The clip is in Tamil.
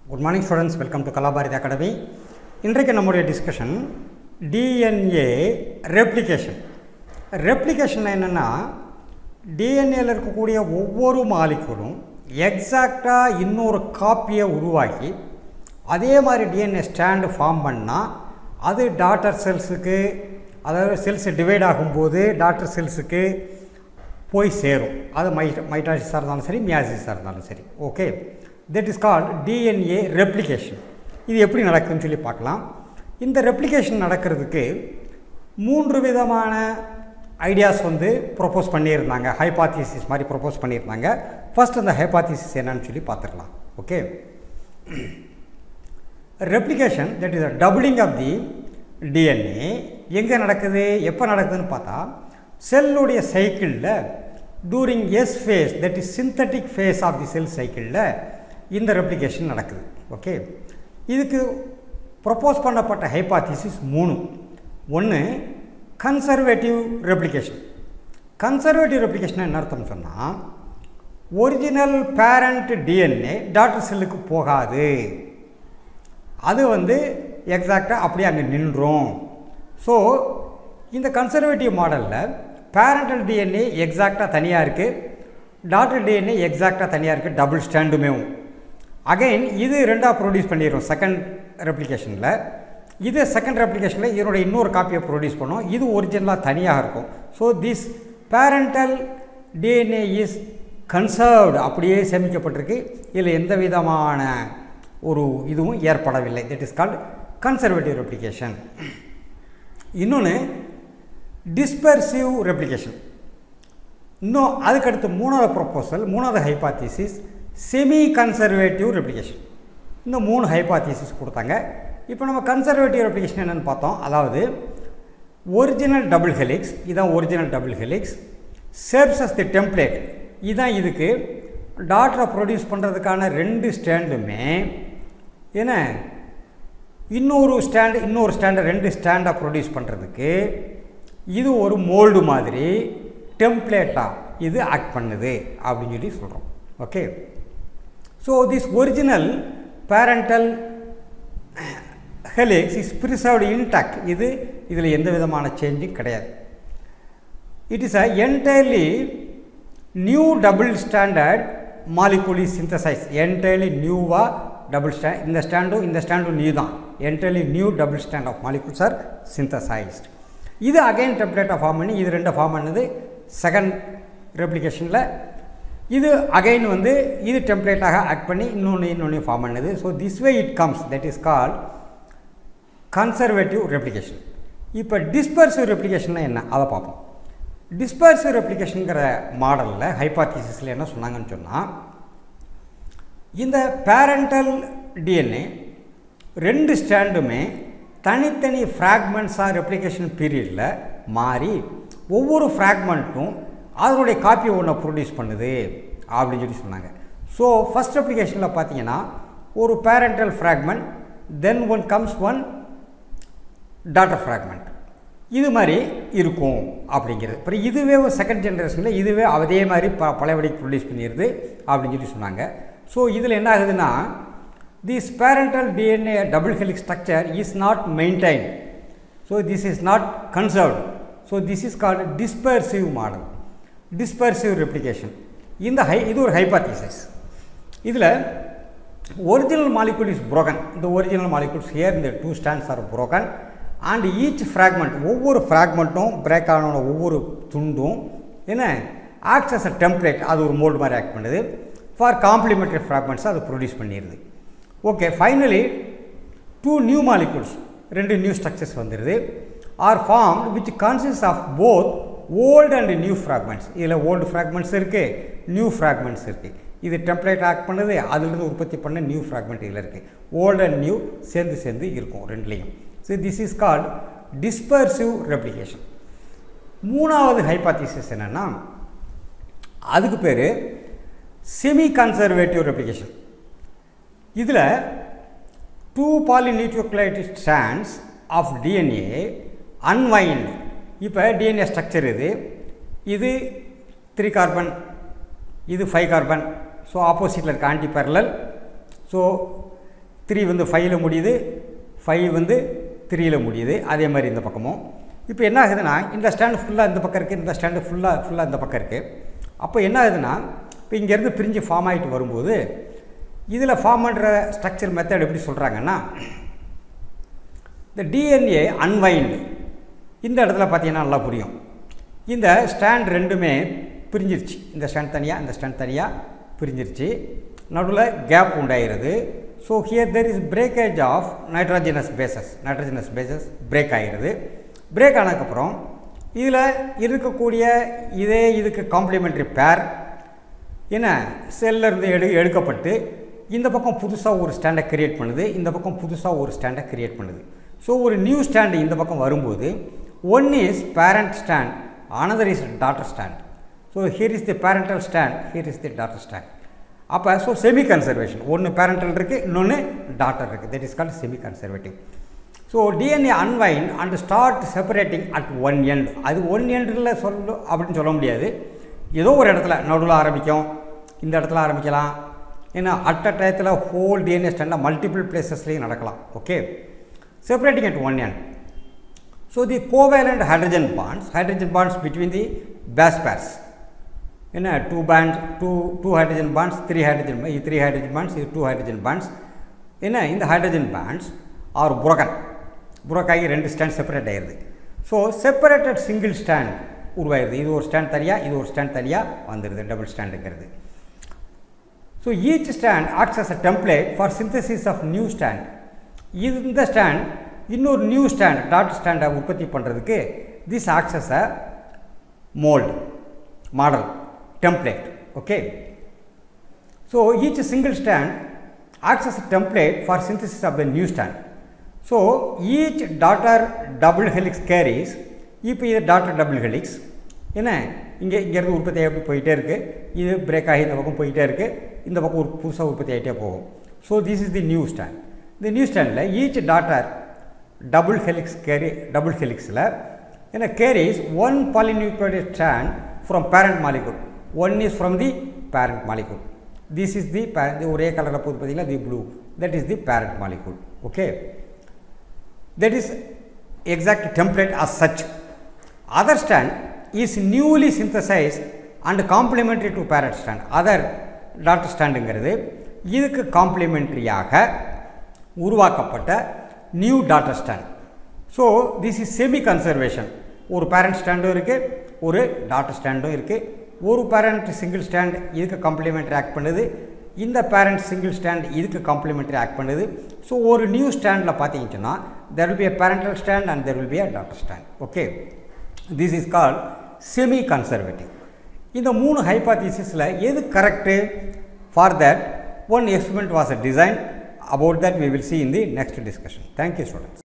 Good morning students welcome to Kalabharathi academy இன்றைக்கு நம்முடைய டிஸ்கஷன் டிஎன்ஏ ரெப்ளிகேஷன் ரெப்ளிகேஷன் என்னென்னா டிஎன்ஏல இருக்கக்கூடிய ஒவ்வொரு மாலிக்கூலும் எக்ஸாக்டாக இன்னொரு காப்பியை உருவாக்கி அதே மாதிரி டிஎன்ஏ ஸ்டாண்டு ஃபார்ம் பண்ணால் அது டாட்டர் செல்ஸுக்கு அதாவது செல்ஸ் டிவைட் ஆகும்போது டாட்டர் செல்ஸுக்கு போய் சேரும் அது மை மைட்டாசிஸாக இருந்தாலும் சரி மியாசிஸாக இருந்தாலும் சரி okay that is called DNA replication இது எப்படி நடக்குதுன்னு சொல்லி பார்க்கலாம் இந்த ரெப்ளிகேஷன் நடக்கிறதுக்கு மூன்று விதமான ஐடியாஸ் வந்து ப்ரொப்போஸ் பண்ணியிருந்தாங்க ஹைபாத்திசிஸ் மாதிரி ப்ரொப்போஸ் பண்ணியிருந்தாங்க ஃபர்ஸ்ட் அந்த ஹைபாத்திசிஸ் என்னன்னு சொல்லி பார்த்துக்கலாம் okay replication that is a doubling of the DNA எங்கே நடக்குது எப்போ நடக்குதுன்னு பார்த்தா செல்லுடைய சைக்கிளில் during S phase that is synthetic phase of the cell சைக்கிளில் இந்த ரெப்ளிகேஷன் நடக்குது ஓகே இதுக்கு ப்ரொப்போஸ் பண்ணப்பட்ட ஹைபாத்திசிஸ் மூணு ஒன்று கன்சர்வேட்டிவ் ரெப்ளிகேஷன் கன்சர்வேட்டிவ் ரெப்ளிகேஷன் என்ன அர்த்தம் சொன்னால் ஒரிஜினல் பேரண்ட் டிஎன்ஏ டாக்டர் செல்லுக்கு போகாது அது வந்து எக்ஸாக்டாக அப்படியே அங்கே நின்றும் ஸோ இந்த கன்சர்வேட்டிவ் மாடலில் பேரண்டல் டிஎன்ஏ எக்ஸாக்டாக தனியாக இருக்குது டாக்டர் டிஎன்ஏ எக்ஸாக்டாக தனியாக இருக்குது டபுள் ஸ்டாண்டுமேவும் அகைன் இது ரெண்டாக ப்ரொடியூஸ் பண்ணிடும் செகண்ட் ரெப்ளிகேஷனில் இது செகண்ட் ரெப்ளிகேஷனில் இதனுடைய இன்னொரு காப்பியை ப்ரொடியூஸ் பண்ணும் இது ஒரிஜினலாக தனியாக இருக்கும் so this parental DNA is conserved அப்படியே சேமிக்கப்பட்டிருக்கு இதில் எந்த விதமான ஒரு இதுவும் ஏற்படவில்லை that is called conservative replication இன்னொன்று டிஸ்பர்சிவ் ரெப்ளிகேஷன் இன்னும் அதுக்கடுத்து மூணாவது ப்ரொப்போசல் மூணாவது ஹைபாத்திசிஸ் செமி கன்சர்வேட்டிவ் ரெப்ளிகேஷன் இன்னும் மூணு ஹைபாத்திசிஸ் கொடுத்தாங்க இப்போ நம்ம கன்சர்வேட்டிவ் ரெப்ளிகேஷன் என்னென்னு பார்த்தோம் அதாவது ஒரிஜினல் டபுள் ஹெலிக்ஸ் இதுதான் original double helix serves as the template இதுதான் இதுக்கு டாட்டரை ப்ரொடியூஸ் பண்ணுறதுக்கான ரெண்டு ஸ்டாண்டுமே என்ன இன்னொரு ஸ்டாண்டு இன்னொரு ஸ்டாண்டை ரெண்டு ஸ்டாண்டை ப்ரொடியூஸ் பண்ணுறதுக்கு இது ஒரு மோல்டு மாதிரி டெம்ப்ளேட்டாக இது ஆக்ட் பண்ணுது அப்படின்னு சொல்லி சொல்கிறோம் okay so this original parental helix is preserved intact இது இதில் எந்த விதமான சேஞ்சும் கிடையாது it is a entirely new double stranded molecule synthesize entirely நியூவாக டபுள் ஸ்டாண்ட் இந்த ஸ்டாண்டும் இந்த ஸ்டாண்டும் நியூ தான் entirely new double strand of molecules are synthesized இது அகைன் டெம்ப்ளேட்டாக ஃபார்ம் பண்ணி இது ரெண்டு ஃபார்ம் பண்ணது செகண்ட் ரெப்ளிகேஷனில் இது அகைன் வந்து இது டெம்ப்ளேட்டாக ஆக்ட் பண்ணி இன்னொன்று இன்னொன்று ஃபார்ம் பண்ணுது so this way it comes that is call conservative replication இப்போ டிஸ்பர்சிவ் ரெப்ளிகேஷன்னா என்ன அதை பார்ப்போம் டிஸ்பர்சிவ் ரெப்ளிகேஷனுங்கிற மாடலில் ஹைபாத்திசிஸில் என்ன சொன்னாங்கன்னு சொன்னால் இந்த பேரண்டல் டிஎன்ஏ ரெண்டு ஸ்டாண்டுமே தனித்தனி ஃப்ராக்மெண்ட்ஸாக ரெப்ளிகேஷன் பீரியடில் மாறி ஒவ்வொரு ஃப்ராக்மெண்ட்டும் அதனுடைய காப்பி ஒன்றை ப்ரொடியூஸ் பண்ணுது அப்படின்னு சொல்லி சொன்னாங்க ஸோ ஃபஸ்ட் அப்ளிகேஷனில் பார்த்தீங்கன்னா ஒரு parental fragment then one comes one daughter fragment இது மாதிரி இருக்கும் அப்படிங்கிறது அப்புறம் இதுவே ஒரு செகண்ட் ஜென்ரேஷனில் இதுவே அதே மாதிரி ப பழையபடிக்கு ப்ரொடியூஸ் பண்ணிடுது அப்படின்னு சொல்லி சொன்னாங்க ஸோ இதில் என்ன ஆகுதுன்னா this parental DNA double helix structure is not maintain so this is not conserved so this is called dispersive model dispersive replication இந்த ஹை இது ஒரு ஹைபாத்திசஸ் இதில் ஒரிஜினல் மாலிகுல் இஸ் புரோக்கன் இந்த ஒரிஜினல் மாலிகுல்ஸ் ஹியர் இந்த two strands are broken and each fragment ஒவ்வொரு ஃப்ராக்மெண்ட்டும் பிரேக் ஆன ஒவ்வொரு துண்டும் என்ன ஆக்ட்ஸ் அஸ் அ டெம்ப்ளேட் அது ஒரு மோல்டு மாதிரி ஆக்ட் பண்ணுது ஃபார் காம்ப்ளிமெண்ட்ரி ஃப்ராக்மெண்ட்ஸை அது ப்ரொடியூஸ் பண்ணிடுது okay finally two new molecules ரெண்டு நியூ ஸ்ட்ரக்சர்ஸ் வந்துடுது are form which consist of both old and new fragments இதில் ஓல்டு ஃப்ராக்மெண்ட்ஸ் இருக்குது நியூ ஃப்ராக்மெண்ட்ஸ் இருக்குது இது டெம்ப்ளேட் ஆக்ட் பண்ணுது அதுலேருந்து உற்பத்தி பண்ண நியூ ஃப்ராக்மெண்ட் இதில் இருக்குது ஓல்டு அண்ட் நியூ சேர்ந்து சேர்ந்து இருக்கும் ரெண்டுலேயும் so this is called dispersive replication மூணாவது ஹைபாத்திசிஸ் என்னென்னா அதுக்கு பேர் செமி கன்சர்வேட்டிவ் ரெப்ளிகேஷன் இதில் two polynucleotide strands of DNA unwind இப்போ டிஎன்ஏ ஸ்ட்ரக்சர் இது இது த்ரீ கார்பன் இது ஃபைவ் கார்பன் ஸோ ஆப்போசிட்டில் இருக்க ஆன்டி பேரலல் ஸோ த்ரீ வந்து ஃபைவ்ல முடியுது ஃபைவ் வந்து த்ரீயில் முடியுது அதே மாதிரி இந்த பக்கமும் இப்போ என்ன ஆகுதுன்னா இந்த ஸ்டாண்டு ஃபுல்லாக இந்த பக்கம் இருக்குது இந்த ஸ்டாண்டு ஃபுல்லாக ஃபுல்லாக இந்த பக்கம் இருக்குது அப்போ என்ன ஆகுதுன்னா இப்போ இங்கேருந்து பிரிஞ்சு ஃபார்ம் ஆகிட்டு வரும்போது இதில் ஃபார்ம் பண்ணுற ஸ்ட்ரக்சர் மெத்தட் எப்படி சொல்கிறாங்கன்னா இந்த டிஎன்ஏ அன்வைண்டு இந்த இடத்துல பார்த்தீங்கன்னா நல்லா புரியும் இந்த ஸ்டாண்ட் ரெண்டுமே பிரிஞ்சிருச்சு இந்த ஸ்டாண்ட் தனியாக இந்த ஸ்டாண்ட் தனியாக பிரிஞ்சிருச்சு நடுவில் கேப் உண்டாகிறது so here there is breakage of nitrogenous bases nitrogenous bases break ஆகிருது பிரேக் ஆனதுக்கப்புறம் இதில் இருக்கக்கூடிய இதே இதுக்கு காம்ப்ளிமெண்ட்ரி பேர் என்ன செல்ல இருந்து எடு எடுக்கப்பட்டு இந்த பக்கம் புதுசாக ஒரு ஸ்டாண்டை கிரியேட் பண்ணுது இந்த பக்கம் புதுசாக ஒரு ஸ்டாண்டை கிரியேட் பண்ணுது ஸோ ஒரு நியூ ஸ்டாண்டு இந்த பக்கம் வரும்போது one is parent strand another is daughter strand so here is the parental strand here is the daughter strand அப்போ ஸோ செமி கன்சர்வேஷன் ஒன்று பேரண்டல் இருக்குது இன்னொன்று டாட்டர் இருக்குது that is called semi conservative so DNA unwind and start separating at one end அது ஒன் எண்டில் சொல்லு அப்படின்னு சொல்ல முடியாது ஏதோ ஒரு இடத்துல நடுவில் ஆரம்பிக்கும் இந்த இடத்துல ஆரம்பிக்கலாம் ஏன்னா அட் அ டயத்தில் ஹோல் டிஎன்ஏ ஸ்டாண்டில் மல்டிபிள் பிளேசஸ்லேயும் நடக்கலாம் okay separating at one end so the covalent hydrogen bonds hydrogen bonds between the base pairs என்ன two bonds two two hydrogen bonds three hydrogen இது த்ரீ ஹைட்ரஜன் பாண்ட்ஸ் இது டூ ஹைட்ரஜன் பாண்ட்ஸ் என்ன இந்த hydrogen bonds are broken broke ஆகி ரெண்டு ஸ்டாண்ட் செப்பரேட் ஆகிடுது ஸோ செப்பரேட்டட் சிங்கிள் ஸ்டாண்ட் உருவாயிருது இது ஒரு ஸ்டாண்ட் தனியாக இது ஒரு ஸ்டாண்ட் தனியாக வந்துடுது double ஸ்டாண்டுங்கிறது so each strand acts as a template for synthesis of new strand இந்த ஸ்டாண்ட் இன்னொரு நியூ ஸ்டாண்ட் டாட் ஸ்டாண்டை உற்பத்தி பண்ணுறதுக்கு this acts as a mould model template okay so each single stand acts as a template for synthesis of the new stand so each daughter double helix carries இப்போ இது டாட்டர் டபுள் ஹெலிக்ஸ் என்ன இங்கே இங்கேருந்து உற்பத்தி எப்படி போயிட்டே இருக்குது இது பிரேக் ஆகி இந்த பக்கம் போயிட்டே இருக்குது இந்த பக்கம் ஒரு புதுசாக உற்பத்தி ஆகிட்டே போகும் so this is the new strand இந்த நியூ ஸ்டாண்டில் each daughter double helix carry double ஹெலிக்ஸில் என்ன carries one polynucleotide strand from parent molecule one is from the parent molecule this is the parent ஒரே கலரில் போது பார்த்தீங்கன்னா the blue that is the parent molecule okay that is exact template as such other strand is newly synthesize and complementary to parent strand other daughter ஸ்டாண்டுங்கிறது இதுக்கு காம்ப்ளிமெண்ட்ரியாக உருவாக்கப்பட்ட new daughter strand so this is semi conservation ஒரு பேரண்ட் ஸ்டாண்டும் இருக்குது ஒரு டாட்டர் ஸ்டாண்டும் இருக்குது ஒரு பேரண்ட் சிங்கிள் ஸ்டாண்ட் இதுக்கு காம்ப்ளிமெண்ட்ரி ஆக்ட் பண்ணுது இந்த பேரண்ட் சிங்கிள் ஸ்டாண்ட் இதுக்கு காம்ப்ளிமெண்ட்ரி ஆக்ட் பண்ணுது ஸோ ஒரு நியூ ஸ்டாண்டில் பார்த்தீங்கன்னா there will be a parental strand and there will be a daughter strand okay this is called semi conservative இந்த மூணு ஹைபாத்தீசிஸில் எது correct for that one experiment was a design about that we will see in the next discussion. Thank you students.